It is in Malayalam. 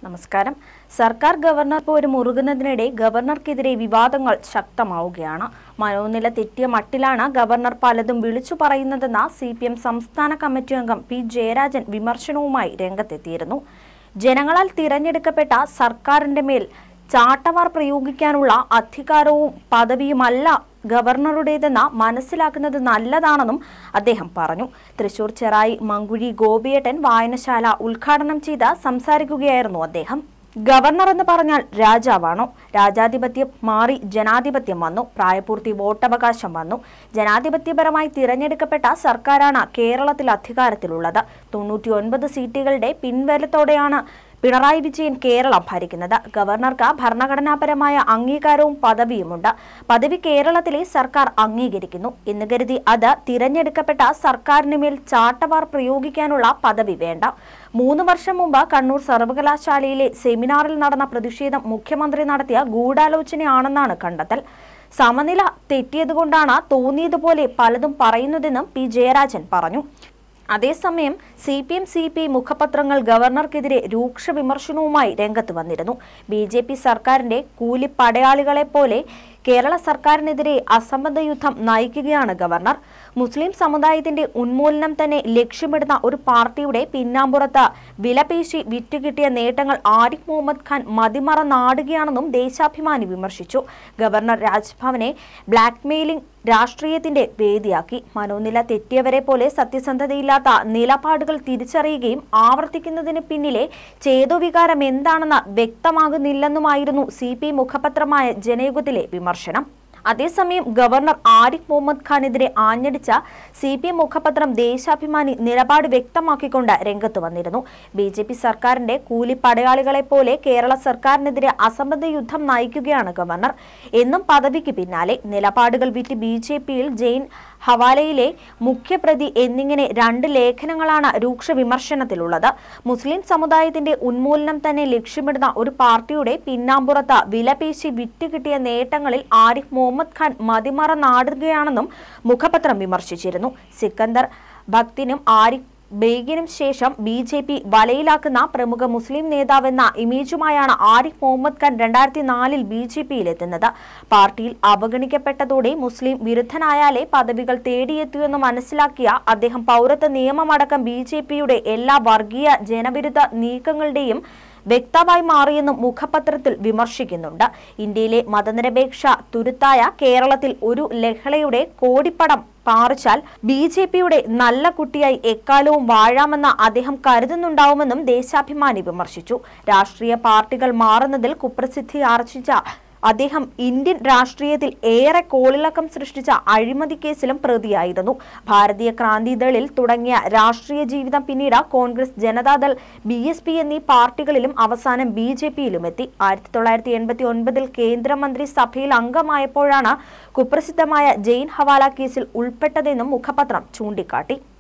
നമസ്കാരം സർക്കാർ ഗവർണർ പോര് മുറുകുന്നതിനിടെ ഗവർണർക്കെതിരെ വിവാദങ്ങൾ ശക്തമാവുകയാണ് മനോനില തെറ്റിയ മട്ടിലാണ് ഗവർണർ പലതും വിളിച്ചു പറയുന്നതെന്ന സി പി എം സംസ്ഥാന കമ്മിറ്റി അംഗം പി ജയരാജൻ വിമർശനവുമായി രംഗത്തെത്തിയിരുന്നു ജനങ്ങളാൽ തിരഞ്ഞെടുക്കപ്പെട്ട സർക്കാരിന്റെ മേൽ ചാട്ടവാർ പ്രയോഗിക്കാനുള്ള അധികാരവും പദവിയുമല്ല ഗവർണറുടേതെന്ന മനസ്സിലാക്കുന്നത് നല്ലതാണെന്നും അദ്ദേഹം പറഞ്ഞു തൃശൂർ ചെറായി മങ്കുഴി ഗോപിയേട്ടൻ വായനശാല ഉദ്ഘാടനം ചെയ്ത് സംസാരിക്കുകയായിരുന്നു അദ്ദേഹം ഗവർണർ എന്ന് പറഞ്ഞാൽ രാജാവാണോ രാജാധിപത്യം മാറി ജനാധിപത്യം വന്നു പ്രായപൂർത്തി വോട്ടവകാശം വന്നു ജനാധിപത്യപരമായി തിരഞ്ഞെടുക്കപ്പെട്ട സർക്കാരാണ് കേരളത്തിൽ അധികാരത്തിലുള്ളത് തൊണ്ണൂറ്റി ഒൻപത് സീറ്റുകളുടെ പിൻബലത്തോടെയാണ് പിണറായി വിജയൻ കേരളം ഭരിക്കുന്നത് ഗവർണർക്ക് ഭരണഘടനാപരമായ അംഗീകാരവും പദവിയുമുണ്ട് പദവി കേരളത്തിലെ സർക്കാർ അംഗീകരിക്കുന്നു എന്ന് കരുതി അത് തിരഞ്ഞെടുക്കപ്പെട്ട സർക്കാരിന് മേൽ ചാട്ടവാർ പ്രയോഗിക്കാനുള്ള പദവി വേണ്ട മൂന്ന് വർഷം മുമ്പ് കണ്ണൂർ സർവകലാശാലയിലെ സെമിനാറിൽ നടന്ന പ്രതിഷേധം മുഖ്യമന്ത്രി നടത്തിയ ഗൂഢാലോചനയാണെന്നാണ് കണ്ടെത്തൽ സമനില തെറ്റിയതുകൊണ്ടാണ് തോന്നിയതുപോലെ പലതും പറയുന്നതെന്നും പി ജയരാജൻ പറഞ്ഞു അതേസമയം C P M C P മുഖപത്രങ്ങൾ ഗവർണർക്കെതിരെ രൂക്ഷ വിമർശനവുമായി രംഗത്ത് വന്നിരുന്നു ബി ജെ പി സർക്കാരിന്റെ കൂലിപ്പടയാളികളെ പോലെ കേരള സർക്കാരിനെതിരെ അസംബന്ധ യുദ്ധം നയിക്കുകയാണ് ഗവർണർ മുസ്ലിം സമുദായത്തിന്റെ ഉന്മൂലനം തന്നെ ലക്ഷ്യമിടുന്ന ഒരു പാർട്ടിയുടെ പിന്നാമ്പുറത്ത് വിലപേശി വിറ്റുകിട്ടിയ നേട്ടങ്ങൾ ആരിഫ് മുഹമ്മദ് ഖാൻ മതിമറന്നാടുകയാണെന്നും ദേശാഭിമാനി വിമർശിച്ചു ഗവർണർ രാജ്ഭവനെ ബ്ലാക്ക്മെയിലിംഗ് രാഷ്ട്രീയത്തിന്റെ വേദിയാക്കി മനോനില തെറ്റിയവരെ പോലെ സത്യസന്ധതയില്ലാത്ത നിലപാടുകൾ തിരിച്ചറിയുകയും ആവർത്തിക്കുന്നതിന് പിന്നിലെ ചേതോവികാരം എന്താണെന്ന് വ്യക്തമാകുന്നില്ലെന്നുമായിരുന്നു സി പി മുഖപത്രമായ ജനയുഗത്തിലെ വിമർശനം അതേസമയം ഗവർണർ ആരിഫ് മുഹമ്മദ് ഖാനെതിരെ ആഞ്ഞടിച്ച സി പി എം മുഖപത്രം ദേശാഭിമാനി നിലപാട് വ്യക്തമാക്കിക്കൊണ്ട് രംഗത്ത് വന്നിരുന്നു ബി ജെ പി സർക്കാരിന്റെ കൂലിപ്പടയാളികളെ പോലെ കേരള സർക്കാരിനെതിരെ അസംബന്ധ യുദ്ധം നയിക്കുകയാണ് ഗവർണർ എന്നും പദവിക്ക് പിന്നാലെ നിലപാടുകൾ വിറ്റ് ബി ജെ പിയിൽ ജെയിൻ ഹവാലയിലെ മുഖ്യപ്രതി എന്നിങ്ങനെ രണ്ട് ലേഖനങ്ങളാണ് രൂക്ഷ വിമർശനത്തിലുള്ളത് മുസ്ലിം സമുദായത്തിന്റെ ഉന്മൂലനം തന്നെ ലക്ഷ്യമിടുന്ന ഒരു പാർട്ടിയുടെ പിന്നാമ്പുറത്ത് വിലപേശി വിറ്റുകിട്ടിയ നേട്ടങ്ങളിൽ ആരിഫ് മുഹമ്മദ് ഖാൻ മതിമറന്നാടുകയാണെന്നും മുഖപത്രം വിമർശിച്ചിരുന്നു സിക്കന്ദർ ഭക്തിനും ആരിഫ് ബേഗിനും ശേഷം ബി ജെ പി വലയിലാക്കുന്ന പ്രമുഖ മുസ്ലിം നേതാവെന്ന ഇമേജുമായാണ് ആരിഫ് മുഹമ്മദ് ഖാൻ രണ്ടായിരത്തി നാലിൽ ബി ജെ പിയിലെത്തുന്നത് പാർട്ടിയിൽ അവഗണിക്കപ്പെട്ടതോടെ മുസ്ലിം വിരുദ്ധനായാലേ പദവികൾ തേടിയെത്തിയെന്ന് മനസ്സിലാക്കിയ അദ്ദേഹം പൗരത്വ നിയമമടക്കം ബി ജെ പിയുടെ എല്ലാ വർഗീയ ജനവിരുദ്ധ നീക്കങ്ങളുടെയും വ്യക്തമായി മാറിയെന്നും മുഖപത്രത്തിൽ വിമർശിക്കുന്നുണ്ട് ഇന്ത്യയിലെ മതനിരപേക്ഷ തുരുത്തായ കേരളത്തിൽ ഒരു ലഹളയുടെ കോടിപ്പടം പാറിച്ചാൽ ബി ജെ പിയുടെ നല്ല കുട്ടിയായി എക്കാലവും വാഴാമെന്ന് അദ്ദേഹം കരുതുന്നുണ്ടാവുമെന്നും ദേശാഭിമാനി വിമർശിച്ചു രാഷ്ട്രീയ പാർട്ടികൾ മാറുന്നതിൽ കുപ്രസിദ്ധി ആർജിച്ച അദ്ദേഹം ഇന്ത്യൻ രാഷ്ട്രീയത്തിൽ ഏറെ കോളിളക്കം സൃഷ്ടിച്ച അഴിമതി കേസിലും പ്രതിയായിരുന്നു ഭാരതീയ ക്രാന്തിദളിൽ തുടങ്ങിയ രാഷ്ട്രീയ ജീവിതം പിന്നീട് Congress Janata Dal B S P എന്നീ പാർട്ടികളിലും അവസാനം ബി ജെ പിയിലും എത്തി ആയിരത്തി തൊള്ളായിരത്തി എൺപത്തി ഒൻപതിൽ കേന്ദ്രമന്ത്രി സഭയിൽ അംഗമായപ്പോഴാണ് കുപ്രസിദ്ധമായ ജെയിൻ ഹവാല കേസിൽ ഉൾപ്പെട്ടതെന്നും മുഖപത്രം ചൂണ്ടിക്കാട്ടി